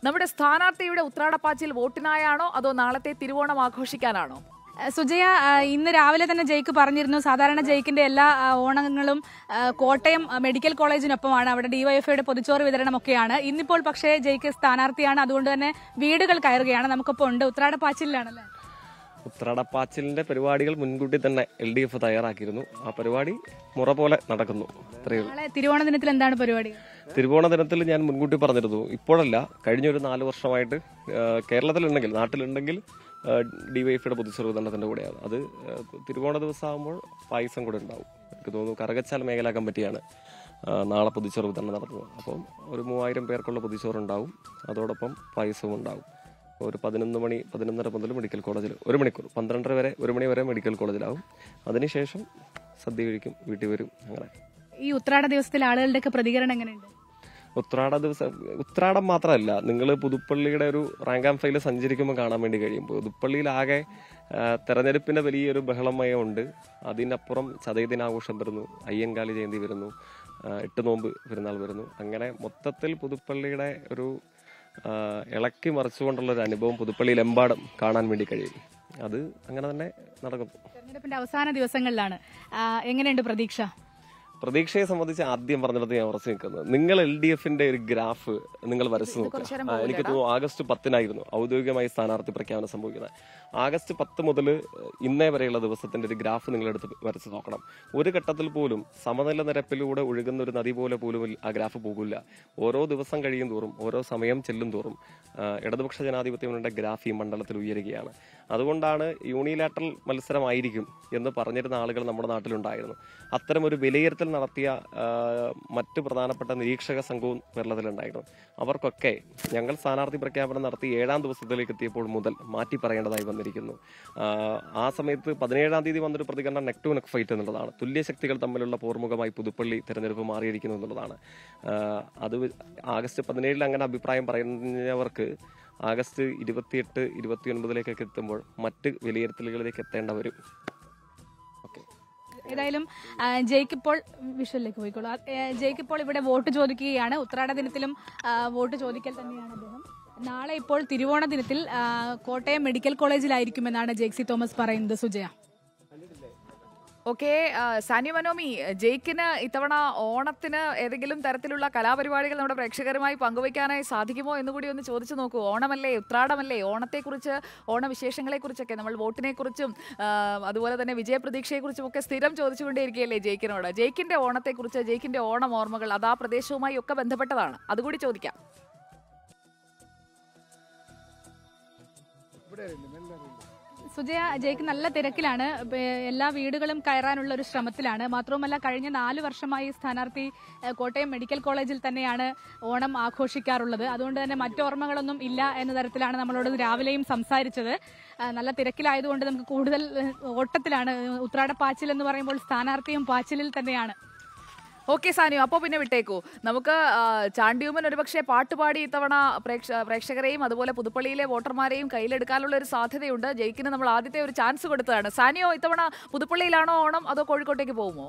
നമ്മുടെ സ്ഥാനാർത്ഥിയുടെ ഉത്രാടപ്പാച്ചിൽ വോട്ടിനായാണോ അതോ നാളത്തെ തിരുവോണം ആഘോഷിക്കാനാണോ ഏഹ് സുജയ ആ, ഇന്ന് രാവിലെ തന്നെ ജയ്ക്ക് പറഞ്ഞിരുന്നു സാധാരണ ജയ്ക്കിന്റെ എല്ലാ ആ, ഓണങ്ങളും ആ, കോട്ടയം ആ, മെഡിക്കൽ കോളേജിനൊപ്പമാണ് അവിടെ ഡിവൈഎഫ്ഐയുടെ പൊതിച്ചോറ് വിതരണമൊക്കെയാണ് ഇന്നിപ്പോൾ പക്ഷേ ജയ്ക്ക് സ്ഥാനാർത്ഥിയാണ് അതുകൊണ്ട് തന്നെ വീടുകൾ കയറുകയാണ് നമുക്കൊപ്പം ഉണ്ട് ഉത്രാടപ്പാച്ചിലാണല്ലേ ഉത്രാടപ്പാച്ചിലിന്റെ പരിപാടികൾ മുൻകൂട്ടി തന്നെ എൽ ഡി എഫ് തയ്യാറാക്കിയിരുന്നു ആ പരിപാടി മുറ പോലെ നടക്കുന്നു അത്രയേ ഉള്ളൂ നാളെ തിരുവോണ ദിനത്തിൽ എന്താണ് പരിപാടി തിരുവോണ ദിനത്തിൽ ഞാൻ മുൻകൂട്ടി പറഞ്ഞിരുന്നു ഇപ്പോഴല്ല കഴിഞ്ഞ ഒരു നാല് വർഷമായിട്ട് ആ, കേരളത്തിലുണ്ടെങ്കിൽ നാട്ടിലുണ്ടെങ്കിൽ ഡിവൈഎഫിയുടെ പൊതുച്ചെറു വിതരണത്തിന്റെ കൂടെയാണ് അത് ആ, തിരുവോണ ദിവസം ആകുമ്പോൾ പായസം കൂടെ ഉണ്ടാവും എനിക്ക് തോന്നുന്നു കറകച്ചാൽ മേഖലാ കമ്മിറ്റിയാണ് ആ, നാളെ പൊതുച്ചോറ് വിതരണം നടത്തുന്നത് അപ്പം ഒരു മൂവായിരം പേർക്കുള്ള പൊതുച്ചോറ് ഉണ്ടാവും അതോടൊപ്പം പായസവും ഉണ്ടാവും ഒരു പതിനൊന്ന് മണി പതിനൊന്നര മുതൽ മെഡിക്കൽ കോളേജിൽ ഒരു മണിക്കൂർ പന്ത്രണ്ടര വരെ ഒരു മണി വരെ മെഡിക്കൽ കോളേജിലാവും അതിനുശേഷം സദ്യ കഴിക്കും വീട്ടിൽ വരും അങ്ങനെ ഈ ഉത്രാട ദിവസത്തിൽ ആളുകളുടെയൊക്കെ പ്രതികരണം എങ്ങനെയുണ്ട് ഉത്രാട ദിവസം ഉത്രാടം മാത്രമല്ല നിങ്ങൾ പുതുപ്പള്ളിയുടെ ഒരു റാങ്ക് ആൻഡ് ഫയൽ സഞ്ചരിക്കുമ്പോൾ കാണാൻ വേണ്ടി കഴിയും പുതുപ്പള്ളിയിലാകെ ആ, തെരഞ്ഞെടുപ്പിന്റെ വലിയൊരു ബഹളമയമുണ്ട് അതിനപ്പുറം ചതയ ദിനാഘോഷം വരുന്നു അയ്യൻകാലി ജയന്തി വരുന്നു ആ, എട്ട് നോമ്പ് പെരുന്നാൾ വരുന്നു അങ്ങനെ മൊത്തത്തിൽ പുതുപ്പള്ളിയുടെ ഒരു ആ, ഇളക്കി മറിച്ചുകൊണ്ടുള്ള ഒരു അനുഭവം പുതുപ്പള്ളിയിലെമ്പാടും കാണാൻ വേണ്ടി കഴിയും അത് അങ്ങനെ തന്നെ നടക്കുന്നു തെരഞ്ഞെടുപ്പിന്റെ അവസാന ദിവസങ്ങളിലാണ് ആ, എങ്ങനെയുണ്ട് പ്രതീക്ഷ പ്രതീക്ഷയെ സംബന്ധിച്ച് ആദ്യം പറഞ്ഞിടത്ത് ഞാൻ ഉറച്ചു നിൽക്കുന്നത് നിങ്ങൾ എൽ ഡി എഫിന്റെ ഒരു ഗ്രാഫ് നിങ്ങൾ വരച്ചു നോക്കുക കുറച്ചുനേരം ആ, എനിക്ക് തോന്നുന്നു ആഗസ്റ്റ് പത്തിനായിരുന്നു ഔദ്യോഗികമായി സ്ഥാനാർത്ഥി പ്രഖ്യാപനം സംഭവിക്കുന്നത് ആഗസ്റ്റ് പത്ത് മുതൽ ഇന്നേ വരെയുള്ള ദിവസത്തിന്റെ ഒരു ഗ്രാഫ് നിങ്ങൾ എടുത്ത് വരച്ചു നോക്കണം ഒരു ഘട്ടത്തിൽ പോലും സമനില നിരപ്പിലൂടെ ഒഴുകുന്ന ഒരു നദി പോലെ പോലും ആ ഗ്രാഫ് പോകില്ല ഓരോ ദിവസം കഴിയും തോറും ഓരോ സമയം ചെല്ലും തോറും ആ, ഇടതുപക്ഷ ജനാധിപത്യ മുന്നണിയുടെ ഗ്രാഫ് ഈ മണ്ഡലത്തിൽ ഉയരുകയാണ് അതുകൊണ്ടാണ് യൂണിലാറ്ററൽ മത്സരമായിരിക്കും എന്ന് പറഞ്ഞിരുന്ന ആളുകൾ നമ്മുടെ നാട്ടിലുണ്ടായിരുന്നു അത്തരം ഒരു വിലയിരുത്തൽ നടത്തിയ ആ, മറ്റ് പ്രധാനപ്പെട്ട നിരീക്ഷക സംഘവും കേരളത്തിലുണ്ടായിരുന്നു അവർക്കൊക്കെ ഞങ്ങൾ സ്ഥാനാർത്ഥി പ്രഖ്യാപനം നടത്തി ഏഴാം ദിവസത്തിലേക്ക് എത്തിയപ്പോൾ മുതൽ മാറ്റി പറയേണ്ടതായി വന്നിരിക്കുന്നു ആ, ആ സമയത്ത് പതിനേഴാം തീയതി വന്നൊരു പ്രതികരണം നെക് ടു നെക് ഫൈറ്റ് എന്നുള്ളതാണ് തുല്യശക്തികൾ തമ്മിലുള്ള പോർമുഖമായി പുതുപ്പള്ളി തെരഞ്ഞെടുപ്പ് മാറിയിരിക്കുന്നു എന്നുള്ളതാണ് ആ, അത് ആഗസ്റ്റ് പതിനേഴിൽ അങ്ങനെ അഭിപ്രായം പറയുന്നവർക്ക് ആഗസ്റ്റ് ഇരുപത്തിയെട്ട് ഇരുപത്തിയൊൻപതിലേക്കൊക്കെ എത്തുമ്പോൾ മറ്റ് വിലയിരുത്തലുകളിലേക്ക് എത്തേണ്ട വരും ഓക്കെ ഏതായാലും ആ, ജയ്ക്ക് ഇപ്പോൾ വിഷ്വലിലേക്ക് പോയിക്കോളൂ ആ, ഏ, ജയ്ക്ക് ഇപ്പോൾ ഇവിടെ വോട്ട് ചോദിക്കുകയാണ് ഉത്രാട ദിനത്തിലും ആ, വോട്ട് ചോദിക്കൽ തന്നെയാണ് അദ്ദേഹം നാളെ ഇപ്പോൾ തിരുവോണ ദിനത്തിൽ ആ, കോട്ടയം മെഡിക്കൽ കോളേജിലായിരിക്കുമെന്നാണ് ജെയ്ക്സി തോമസ് പറയുന്നത് സുജയ ഓക്കെ സാനി മനോമി ജയിക്കിന് ഇത്തവണ ഓണത്തിന് ഏതെങ്കിലും തരത്തിലുള്ള കലാപരിപാടികൾ നമ്മുടെ പ്രേക്ഷകരുമായി പങ്കുവയ്ക്കാനായി സാധിക്കുമോ എന്ന് കൂടി ഒന്ന് ചോദിച്ചു നോക്കൂ ഓണമല്ലേ ഉത്രാടമല്ലേ ഓണത്തെക്കുറിച്ച് ഓണവിശേഷങ്ങളെക്കുറിച്ചൊക്കെ നമ്മൾ വോട്ടിനെക്കുറിച്ചും ആ, അതുപോലെ തന്നെ വിജയപ്രതീക്ഷയെക്കുറിച്ചും ഒക്കെ സ്ഥിരം ചോദിച്ചുകൊണ്ടേയിരിക്കുകയല്ലേ ജയിക്കിനോട് ജയിക്കിന്റെ ഓണത്തെക്കുറിച്ച് ജയിക്കിന്റെ ഓണം ഓർമ്മകൾ അത് ആ പ്രദേശവുമായി ഒക്കെ ബന്ധപ്പെട്ടതാണ് അതുകൂടി ചോദിക്കാം സുജയ ജയ്ക്ക് നല്ല തിരക്കിലാണ് ഇപ്പൊ എല്ലാ വീടുകളും കയറാനുള്ള ഒരു ശ്രമത്തിലാണ് മാത്രവുമല്ല കഴിഞ്ഞ നാല് വർഷമായി സ്ഥാനാർത്ഥി ഏഹ്, കോട്ടയം മെഡിക്കൽ കോളേജിൽ തന്നെയാണ് ഓണം ആഘോഷിക്കാറുള്ളത് അതുകൊണ്ട് തന്നെ മറ്റോർമ്മകളൊന്നും ഇല്ല എന്ന തരത്തിലാണ് നമ്മളോട് രാവിലെയും സംസാരിച്ചത് ഏഹ്, നല്ല തിരക്കിലായതുകൊണ്ട് നമുക്ക് കൂടുതൽ ഏഹ്, ഓട്ടത്തിലാണ് ഉത്രാട പാച്ചിൽ എന്ന് പറയുമ്പോൾ സ്ഥാനാർത്ഥിയും പാച്ചിലിൽ തന്നെയാണ് ഓക്കെ സാനു അപ്പോൾ പിന്നെ വിട്ടേക്കൂ നമുക്ക് ആ, ചാണ്ടിയുമ്മൻ ഒരുപക്ഷെ പാട്ടുപാടി ഇത്തവണ പ്രേക്ഷ പ്രേക്ഷകരെയും അതുപോലെ പുതുപ്പള്ളിയിലെ വോട്ടർമാരെയും കയ്യിലെടുക്കാനുള്ള ഒരു സാധ്യതയുണ്ട് ജയിക്കിന് നമ്മൾ ആദ്യത്തെ ഒരു ചാൻസ് കൊടുത്തതാണ് സാനിയോ ഇത്തവണ പുതുപ്പള്ളിയിലാണോ ഓണം അതോ കോഴിക്കോട്ടേക്ക് പോകുമോ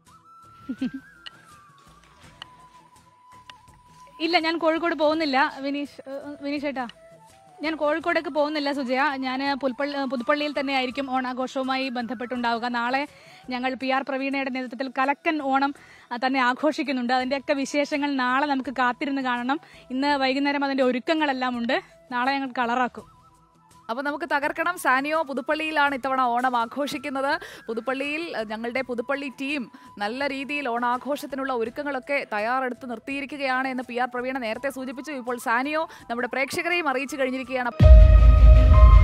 ഇല്ല ഞാൻ കോഴിക്കോട് പോകുന്നില്ല വിനീഷ് ഏഹ്, വിനീഷ് ഏട്ടാ ഞാൻ കോഴിക്കോടേക്ക് പോകുന്നില്ല സുജയ ഞാൻ പുൽപ്പള്ളി പുതുപ്പള്ളിയിൽ തന്നെ ആയിരിക്കും ഓണാഘോഷവുമായി ബന്ധപ്പെട്ടുണ്ടാവുക നാളെ ഞങ്ങൾ പി ആർ പ്രവീണയുടെ നേതൃത്വത്തിൽ കലക്കൻ ഓണം ആ, തന്നെ ആഘോഷിക്കുന്നുണ്ട് അതിൻ്റെയൊക്കെ വിശേഷങ്ങൾ നാളെ നമുക്ക് കാത്തിരുന്ന് കാണണം ഇന്ന് വൈകുന്നേരം അതിൻ്റെ ഒരുക്കങ്ങളെല്ലാം ഉണ്ട് നാളെ ഞങ്ങൾ കളറാക്കും അപ്പോൾ നമുക്ക് തകർക്കണം സാനിയോ പുതുപ്പള്ളിയിലാണ് ഇത്തവണ ഓണം ആഘോഷിക്കുന്നത് പുതുപ്പള്ളിയിൽ അഹ്, ഞങ്ങളുടെ പുതുപ്പള്ളി ടീം നല്ല രീതിയിൽ ഓണാഘോഷത്തിനുള്ള ഒരുക്കങ്ങളൊക്കെ തയ്യാറെടുത്ത് നിർത്തിയിരിക്കുകയാണ് എന്ന് പി ആർ പ്രവീണ നേരത്തെ സൂചിപ്പിച്ചു ഇപ്പോൾ സാനിയോ നമ്മുടെ പ്രേക്ഷകരെയും അറിയിച്ചു കഴിഞ്ഞിരിക്കുകയാണ്